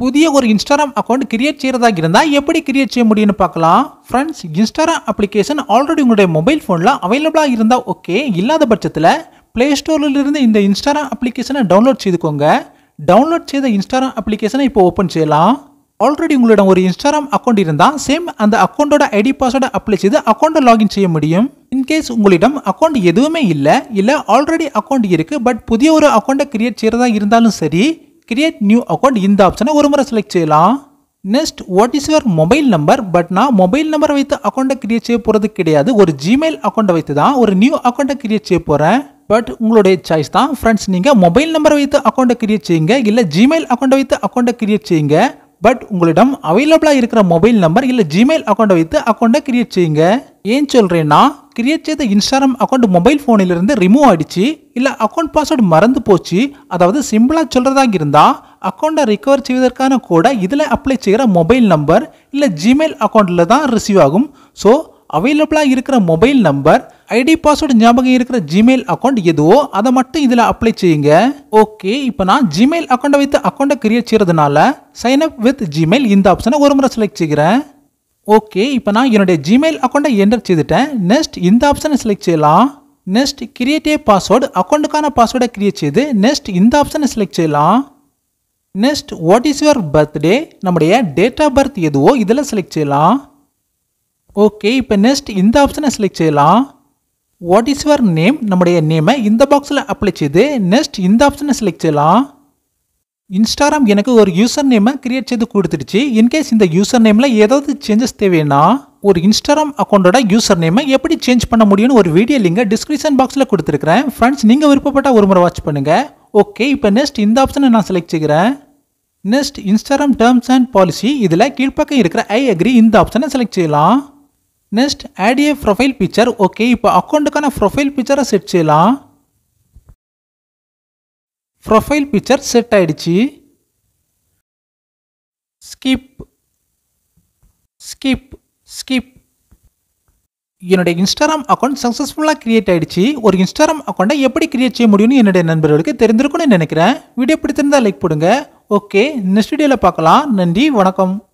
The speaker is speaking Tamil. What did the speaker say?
புதிய ஒரு இன்ஸ்டாகிராம் அக்கௌண்ட் கிரியேட் செய்யறதா இருந்தால் எப்படி கிரியேட் செய்ய முடியும்னு பார்க்கலாம் ஃப்ரெண்ட்ஸ் இன்ஸ்டாகிராம் அப்ளிகேஷன் ஆல்ரெடி உங்களுடைய மொபைல் ஃபோனில் அவைலபிளாக இருந்தால் ஓகே இல்லாத பட்சத்தில் ப்ளே இருந்து இந்த இன்ஸ்டாகிராம் அப்ளிகேஷனை டவுன்லோட் செய்துக்கோங்க டவுன்லோட் செய்த இன்ஸ்டாகிராம் அப்ளிகேஷனை இப்போ ஓப்பன் செய்யலாம் ஆல்ரெடி உங்களிடம் ஒரு இன்ஸ்டாகிராம் அக்கௌண்ட் இருந்தால் சேம் அந்த அக்கௌண்ட்டோட ஐடி பாஸ்வேர்டை அப்ளை செய்து அக்கௌண்ட்டை லாகின் செய்ய முடியும் இன்கேஸ் உங்களிடம் அக்கௌண்ட் எதுவுமே இல்லை இல்லை ஆல்ரெடி அக்கௌண்ட் இருக்கு பட் புதிய ஒரு அக்கௌண்ட்டை கிரியேட் செய்கிறதா இருந்தாலும் சரி கிரியேட் நியூ அக்கௌண்ட் இந்த ஆப்ஷனை ஒரு முறை செலக்ட் செய்யலாம் next what is your mobile number but நான் மொபைல் நம்பரை வைத்து அக்கௌண்ட்டை கிரியேட் செய்ய போகிறது கிடையாது ஒரு ஜிமெயில் அக்கௌண்ட்டை வைத்து தான் ஒரு நியூ அக்கௌண்ட்டை கிரியேட் செய்ய போகிறேன் பட் உங்களுடைய சாய்ஸ் தான் ஃப்ரெண்ட்ஸ் நீங்கள் மொபைல் நம்பரை வைத்து அக்கௌண்ட்டை கிரியேட் செய்யுங்க இல்லை ஜிமெயில் அக்கௌண்ட்டை வைத்து அக்கௌண்ட்டை கிரியேட் செய்யுங்க பட் உங்களிடம் அவைலபிளாக இருக்கிற மொபைல் நம்பர் இல்லை ஜிமெயில் அக்கௌண்ட்டை வைத்து அக்கௌண்ட்டை கிரியேட் செய்யுங்க ஏன் சொல்கிறேன்னா கிரியேட் செய்த இன்ஸ்டாகிராம் அக்கௌண்ட் மொபைல் ஃபோனிலிருந்து ரிமூவ் ஆயிடுச்சு இல்லை அக்கௌண்ட் பாஸ்வேர்டு மறந்து போச்சு அதாவது சிம்பிளாக சொல்கிறதா இருந்தால் அக்கௌண்ட்டை ரிகவர் செய்வதற்கான கூட இதில் அப்ளை செய்கிற மொபைல் நம்பர் இல்லை ஜிமெயில் அக்கௌண்ட்டில் தான் ரிசீவ் ஆகும் ஸோ அவைலபிளாக இருக்கிற மொபைல் நம்பர் ஐடி பாஸ்வேர்டு ஞாபகம் இருக்கிற ஜிமெயில் அக்கௌண்ட் எதுவோ அதை மட்டும் இதில் அப்ளை செய்யுங்க ஓகே இப்போ நான் ஜிமெயில் அக்கௌண்ட்டை வைத்து அக்கௌண்ட்டை கிரியேட் செய்கிறதுனால சைன் அப் வித் ஜிமெயில் இந்த ஆப்ஷனை ஒரு முறை செலக்ட் செய்கிறேன் ஓகே இப்போ நான் என்னுடைய ஜிமெயில் அக்கௌண்ட்டை என்டர் செய்துட்டேன் நெக்ஸ்ட் இந்த ஆப்ஷனை செலக்ட் செய்யலாம் நெக்ஸ்ட் கிரியேட் ஏ பாஸ்வேர்டு அக்கௌண்ட்டுக்கான பாஸ்வேர்டை கிரியேட் செய்து நெக்ஸ்ட் இந்த ஆப்ஷனை செலக்ட் செய்யலாம் next what is your birthday நம்முடைய டேட் ஆஃப் பர்த் எதுவோ இதில் செலக்ட் செய்யலாம் ஓகே இப்போ நெக்ஸ்ட் இந்த ஆப்ஷனை செலக்ட் செய்யலாம் வாட் இஸ் யுவர் நேம் நம்முடைய நேமை இந்த பாக்ஸில் அப்ளை செய்து நெக்ஸ்ட் இந்த ஆப்ஷனை செலக்ட் செய்யலாம் இன்ஸ்டாகிராம் எனக்கு ஒரு யூசர் நேமை கிரியேட் செய்து கொடுத்துடுச்சு இன்கேஸ் இந்த யூசர் நேமில் ஏதாவது சேஞ்சஸ் தேவைன்னா ஒரு இன்ஸ்டாகிராம் அக்கௌண்ட்டோட யூசர் நேமை எப்படி சேஞ்ச் பண்ண முடியும்னு ஒரு வீடியோ லிங்கை டிஸ்கிரிப்ஷன் பாக்ஸில் கொடுத்துருக்கிறேன் ஃப்ரெண்ட்ஸ் நீங்கள் விருப்பப்பட்ட ஒரு முறை வாட்ச் பண்ணுங்கள் ஓகே இப்போ நெக்ஸ்ட் இந்த ஆப்ஷனை நான் செலக்ட் செய்கிறேன் next Instagram terms and policy இதில் கீழ்ப்பக்கம் இருக்கிற ஐ அக்ரி இந்த ஆப்ஷனை செலக்ட் செய்யலாம் next add a profile picture okay இப்போ அக்கௌண்ட்டுக்கான ப்ரொஃபைல் பிக்சரை செட் செய்யலாம் ப்ரொஃபைல் பிக்சர் செட் ஆயிடுச்சு ஸ்கிப் ஸ்கிப் ஸ்கிப் என்னுடைய இன்ஸ்டாகிராம் அக்கௌண்ட் சக்ஸஸ்ஃபுல்லாக கிரியேட் ஆயிடுச்சு ஒரு இன்ஸ்டாகிராம் அக்கௌண்ட்டை எப்படி கிரியேட் செய்ய முடியும்னு என்னுடைய நண்பர்களுக்கு தெரிந்திருக்கும்னு நினைக்கிறேன் வீடியோ பிடித்திருந்தா லைக் போடுங்க ஓகே நெக்ஸ்ட் வீடியோவில் பார்க்கலாம் நன்றி வணக்கம்